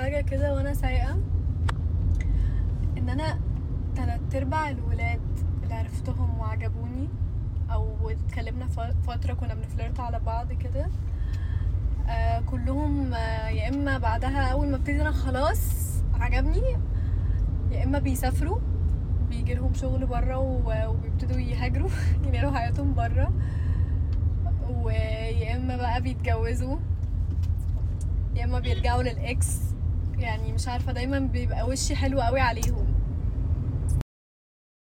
حاجه كده وانا سايقه ان انا تلات ارباع الولاد اللي عرفتهم وعجبوني او اتكلمنا ف- فتره كنا بنفلرت على بعض كده آه كلهم آه يا اما بعدها اول ما ابتدينا خلاص عجبني يا اما بيسافروا بيجي لهم شغل بره وبيبتدوا يهاجروا ينقلوا حياتهم بره ويا اما بقى بيتجوزوا يا اما بيرجعوا للاكس يعني مش عارفه دايما بيبقى وشي حلو قوي عليهم